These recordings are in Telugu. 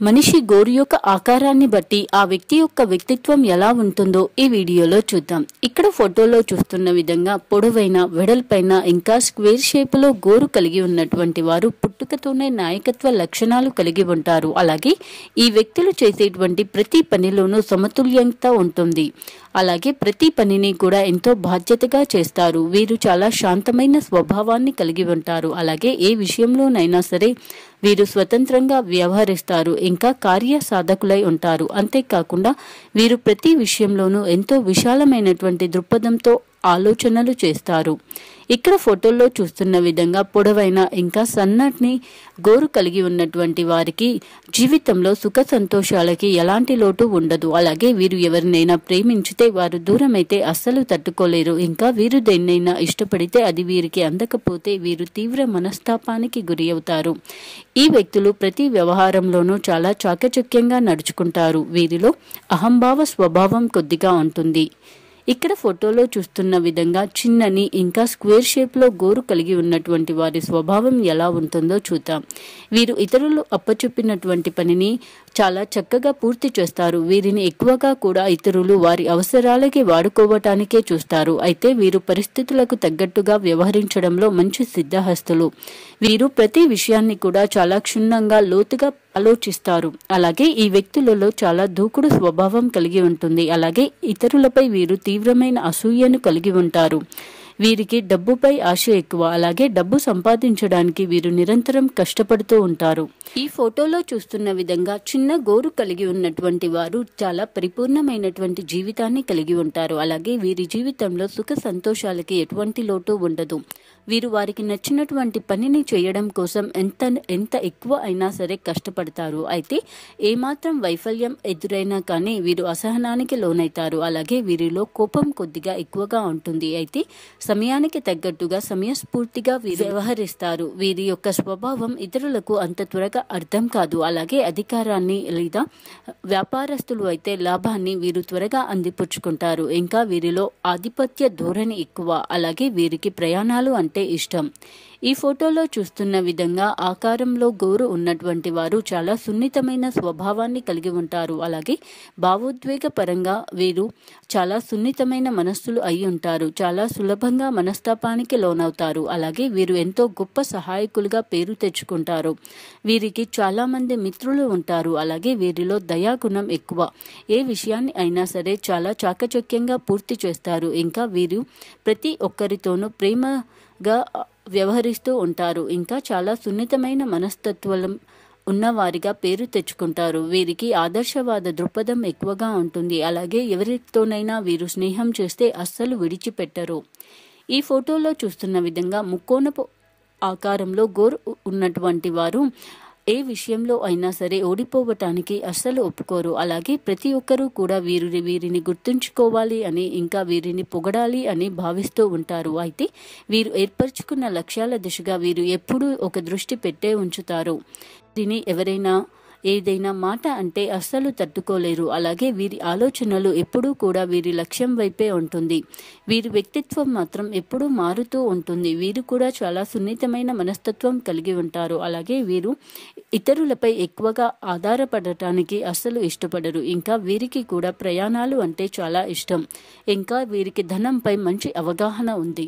మనిషి గోరు యొక్క ఆకారాన్ని బట్టి ఆ వ్యక్తి యొక్క వ్యక్తిత్వం ఎలా ఉంటుందో ఈ వీడియోలో చూద్దాం ఇక్కడ ఫోటోలో చూస్తున్న విధంగా పొడవైన వెడల్పైన ఇంకా స్క్వేర్ షేపులో గోరు కలిగి ఉన్నటువంటి వారు పుట్టుకతోనే నాయకత్వ లక్షణాలు కలిగి ఉంటారు అలాగే ఈ వ్యక్తులు చేసేటువంటి ప్రతి పనిలోనూ సమతుల్యత ఉంటుంది అలాగే ప్రతి పనిని కూడా ఎంతో బాధ్యతగా చేస్తారు వీరు చాలా శాంతమైన స్వభావాన్ని కలిగి ఉంటారు అలాగే ఏ విషయంలోనైనా సరే వీరు స్వతంత్రంగా వ్యవహరిస్తారు ఇంకా కార్య సాధకులై ఉంటారు అంతేకాకుండా వీరు ప్రతి విషయంలోనూ ఎంతో విశాలమైనటువంటి దృక్పథంతో ఆలోచనలు చేస్తారు ఇక్కడ ఫోటోల్లో చూస్తున్న విధంగా పొడవైన ఇంకా సన్నటిని గోరు కలిగి ఉన్నటువంటి వారికి జీవితంలో సుఖ సంతోషాలకి ఎలాంటి లోటు ఉండదు అలాగే వీరు ఎవరినైనా ప్రేమించితే వారు దూరమైతే అస్సలు తట్టుకోలేరు ఇంకా వీరు దేన్నైనా ఇష్టపడితే అది వీరికి అందకపోతే వీరు తీవ్ర మనస్తాపానికి గురి అవుతారు ఈ వ్యక్తులు ప్రతి వ్యవహారంలోనూ చాలా చాకచక్యంగా నడుచుకుంటారు వీరిలో అహంభావ స్వభావం కొద్దిగా ఉంటుంది ఇక్కడ ఫోటోలో చూస్తున్న విధంగా చిన్నని ఇంకా స్క్వేర్ షేప్లో గోరు కలిగి ఉన్నటువంటి వారి స్వభావం ఎలా ఉంటుందో చూద్దాం వీరు ఇతరులు అప్పచెప్పినటువంటి పనిని చాలా చక్కగా పూర్తి చేస్తారు వీరిని ఎక్కువగా కూడా ఇతరులు వారి అవసరాలకి వాడుకోవటానికే చూస్తారు అయితే వీరు పరిస్థితులకు తగ్గట్టుగా వ్యవహరించడంలో మంచి సిద్ధహస్తులు వీరు ప్రతి విషయాన్ని కూడా చాలా క్షుణ్ణంగా లోతుగా ఆలోచిస్తారు అలాగే ఈ వ్యక్తులలో చాలా దూకుడు స్వభావం కలిగి ఉంటుంది అలాగే ఇతరులపై వీరు తీవ్రమైన అసూయను కలిగి ఉంటారు వీరికి డబ్బుపై ఆశ ఎక్కువ అలాగే డబ్బు సంపాదించడానికి వీరు నిరంతరం కష్టపడుతూ ఉంటారు ఈ ఫోటోలో చూస్తున్న విధంగా చిన్న గోరు కలిగి ఉన్నటువంటి వారు చాలా పరిపూర్ణమైనటువంటి జీవితాన్ని కలిగి ఉంటారు అలాగే వీరి జీవితంలో సుఖ సంతోషాలకి ఎటువంటి లోటు ఉండదు వీరు వారికి నచ్చినటువంటి పనిని చేయడం కోసం ఎంత ఎంత ఎక్కువ అయినా సరే కష్టపడతారు అయితే ఏమాత్రం వైఫల్యం ఎదురైనా కానీ వీరు అసహనానికి లోనైతారు అలాగే వీరిలో కోపం కొద్దిగా ఎక్కువగా ఉంటుంది అయితే సమయానికి తగ్గట్టుగా సమయస్ఫూర్తిగా వీరు వ్యవహరిస్తారు వీరి యొక్క స్వభావం ఇతరులకు అంత త్వరగా అర్థం కాదు అలాగే అధికారాన్ని లేదా వ్యాపారస్తులు అయితే లాభాన్ని వీరు త్వరగా అందిపుచ్చుకుంటారు ఇంకా వీరిలో ఆధిపత్య ధోరణి ఎక్కువ అలాగే వీరికి ప్రయాణాలు అంటే ఇష్టం ఈ ఫోటోలో చూస్తున్న విధంగా ఆకారంలో గోరు ఉన్నటువంటి వారు చాలా సున్నితమైన స్వభావాన్ని కలిగి ఉంటారు అలాగే భావోద్వేగ పరంగా వీరు చాలా సున్నితమైన మనస్సులు అయి ఉంటారు చాలా సులభంగా మనస్తాపానికి లోనవుతారు అలాగే వీరు ఎంతో గొప్ప సహాయకులుగా పేరు తెచ్చుకుంటారు వీరికి చాలా మంది మిత్రులు ఉంటారు అలాగే వీరిలో దయాగుణం ఎక్కువ ఏ విషయాన్ని అయినా సరే చాలా చాకచక్యంగా పూర్తి చేస్తారు ఇంకా వీరు ప్రతి ఒక్కరితోనూ ప్రేమగా వ్యవహరిస్తూ ఉంటారు ఇంకా చాలా సున్నితమైన మనస్తత్వం ఉన్నవారిగా పేరు తెచ్చుకుంటారు వీరికి ఆదర్శవాద దృక్పథం ఎక్కువగా ఉంటుంది అలాగే ఎవరితోనైనా వీరు స్నేహం చేస్తే అస్సలు విడిచిపెట్టరు ఈ ఫోటోలో చూస్తున్న విధంగా ముక్కోనపు ఆకారంలో గోరు ఉన్నటువంటి వారు ఏ విషయంలో అయినా సరే ఓడిపోవటానికి అస్సలు ఒప్పుకోరు అలాగే ప్రతి ఒక్కరూ కూడా వీరు వీరిని గుర్తుంచుకోవాలి అని ఇంకా వీరిని పొగడాలి అని భావిస్తూ ఉంటారు అయితే వీరు ఏర్పరచుకున్న లక్ష్యాల దిశగా వీరు ఎప్పుడూ ఒక దృష్టి పెట్టే ఉంచుతారు దీని ఎవరైనా ఏదైనా మాట అంటే అస్సలు తట్టుకోలేరు అలాగే వీరి ఆలోచనలు ఎప్పుడూ కూడా వీరి లక్ష్యం వైపే ఉంటుంది వీరి వ్యక్తిత్వం మాత్రం ఎప్పుడూ మారుతూ ఉంటుంది వీరు కూడా చాలా సున్నితమైన మనస్తత్వం కలిగి ఉంటారు అలాగే వీరు ఇతరులపై ఎక్కువగా ఆధారపడటానికి అస్సలు ఇష్టపడరు ఇంకా వీరికి కూడా ప్రయాణాలు అంటే చాలా ఇష్టం ఇంకా వీరికి ధనంపై మంచి అవగాహన ఉంది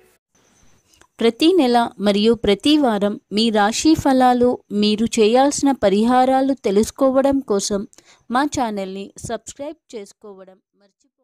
ప్రతి నెల మరియు ప్రతి వారం మీ రాశి ఫలాలు మీరు చేయాల్సిన పరిహారాలు తెలుసుకోవడం కోసం మా ఛానల్ని సబ్స్క్రైబ్ చేసుకోవడం మర్చిపో